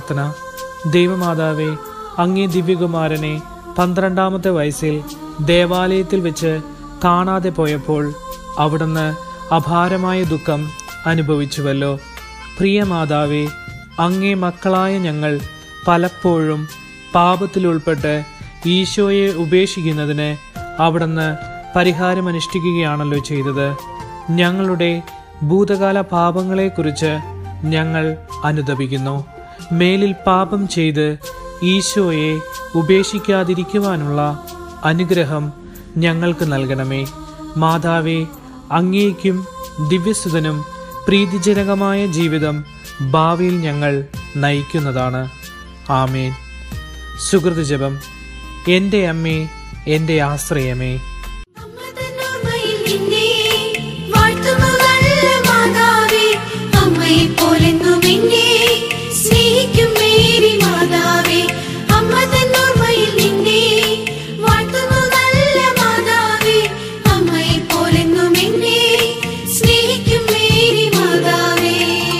പ്രാർത്ഥന ദൈവമാതാവേ അങ്ങേ ദിവ്യകുമാരനെ പന്ത്രണ്ടാമത്തെ വയസ്സിൽ ദേവാലയത്തിൽ വെച്ച് കാണാതെ പോയപ്പോൾ അവിടുന്ന് അപാരമായ ദുഃഖം അനുഭവിച്ചുവല്ലോ പ്രിയ മാതാവേ അങ്ങേ മക്കളായ ഞങ്ങൾ പലപ്പോഴും പാപത്തിൽ ഉൾപ്പെട്ട് ഈശോയെ ഉപേക്ഷിക്കുന്നതിന് അവിടുന്ന് പരിഹാരമനുഷ്ഠിക്കുകയാണല്ലോ ചെയ്തത് ഞങ്ങളുടെ ഭൂതകാല പാപങ്ങളെക്കുറിച്ച് ഞങ്ങൾ അനുദപിക്കുന്നു മേലിൽ പാപം ചെയ്ത് ഈശോയെ ഉപേക്ഷിക്കാതിരിക്കുവാനുള്ള അനുഗ്രഹം ഞങ്ങൾക്ക് നൽകണമേ മാതാവേ അങ്ങേക്കും ദിവ്യസുതനും പ്രീതിജനകമായ ജീവിതം ഭാവിയിൽ ഞങ്ങൾ നയിക്കുന്നതാണ് ആമേൻ സുഹൃത് ജപം എൻ്റെ അമ്മേ എൻ്റെ ആശ്രയമേ അമ്മതന്നോർമ്മയിൽ നിന്നെ വാഴ്ത്തുന്നു നല്ല മാതാവേ. അമ്മയെപ്പോലെന്നും എന്നെ സ്നേഹിക്കും മേരി മാതാവേ. അമ്മതന്നോർമ്മയിൽ നിന്നെ വാഴ്ത്തുന്നു നല്ല മാതാവേ. അമ്മയെപ്പോലെന്നും എന്നെ സ്നേഹിക്കും മേരി മാതാവേ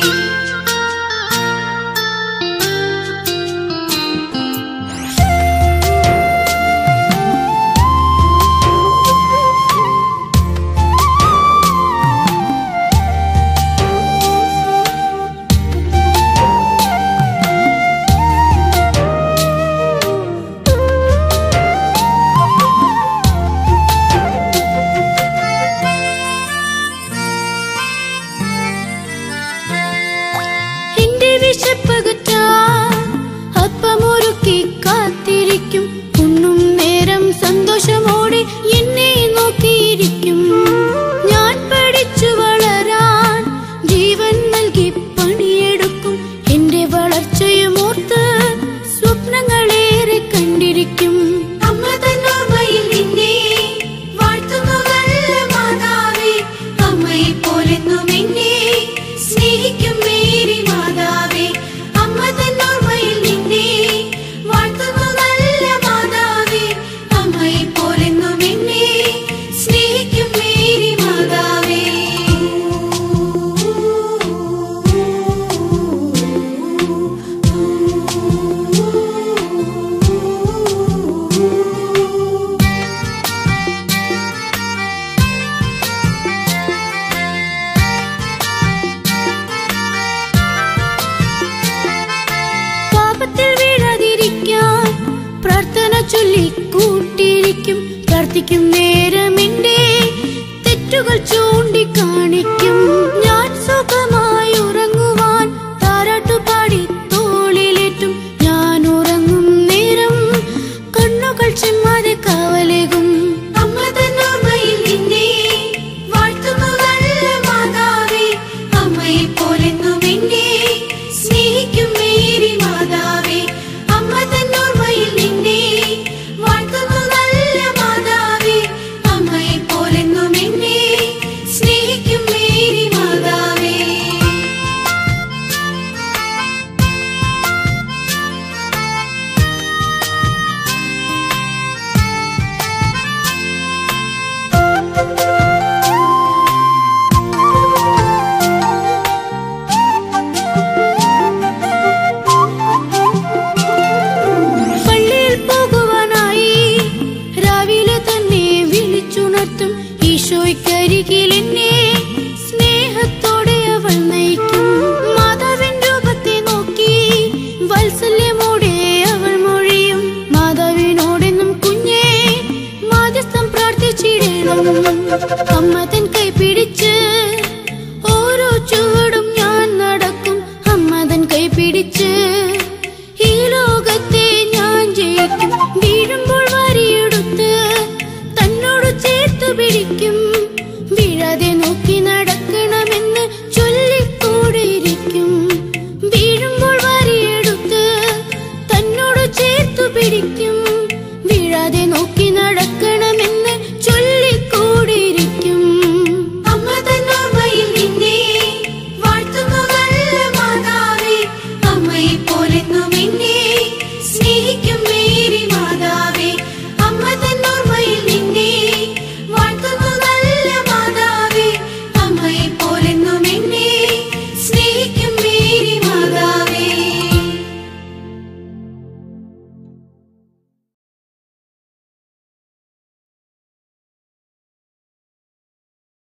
എന്റെ വിശപ്പകറ്റാൻ അപ്പമൊരുക്കി കാത്തിരിക്കും ഉണ്ണും നേരം സന്തോഷമോടെ എന്നെ നോക്കിയിരിക്കും ഞാൻ പഠിച്ചു വളരാൻ ജീവൻ നൽകി പണിയെടുക്കും എന്റെ വളർച്ചയും ഓർത്ത് സ്വപ്നങ്ങളേറെ കണ്ടിരിക്കും അമ്മ തന്നോർമ്മയിൽ നിന്നെ വാഴ്ത്തുന്നു നല്ല മാതാവേ അമ്മയെപ്പോലെന്നും എന്നെ സ്നേഹിക്കും മേരി മാതാവേ അമ്മ തന്നോർമ്മയിൽ നിന്നെ വാഴ്ത്തുന്നു നല്ല മാതാവേ അമ്മയെപ്പോലെന്നും എന്നെ സ്നേഹിക്കും മേരി മാതാവേ പാപത്തിൽ വീഴാതിരിക്കാൻ പ്രാർത്ഥന ചൊല്ലി കൂട്ടിയിരിക്കും പ്രാർത്ഥിക്കും നേരം എന്റെ തെറ്റുകൾ ചൂണ്ടിക്കാണിക്കും ഞാൻ സുഖമായി ഉറങ്ങുവാൻ താരാട്ടുപാടി തോളിലേറ്റും ഞാൻ ഉറങ്ങും നേരം കണ്ണുകൾ ചെമ്മാതെ കാവലേകും അമ്മ തന്നോർമ്മയിൽ നിന്നെ വാഴ്ത്തുന്നു നല്ല മാതാവേ അമ്മയെപ്പോലെന്നും എന്നെ സ്നേഹിക്കും മേരി മാതാവേ അമ്മ തന്നോർമ്മയിൽ നിന്നെ വാഴ്ത്തുന്നു നല്ല മാതാവേ അമ്മയെപ്പോലെന്നും എന്നെ സ്നേഹിക്കും മേരി മാതാവേ പള്ളിയിൽ പോകുവാനായി രാവിലെ തന്നെ വിളിച്ചുണർത്തും ഈശോയ്ക്കരികിൽ എന്നെ സ്നേഹത്തോടെ അവൾ നയിക്കും മാതാവിൻ രൂപത്തെ നോക്കി വാത്സല്യമോടെ അവൾ മൊഴിയും മാതാവിനോടെന്നും കുഞ്ഞേ മാധ്യസ്ഥം പ്രാർത്ഥിച്ചിടണം അമ്മ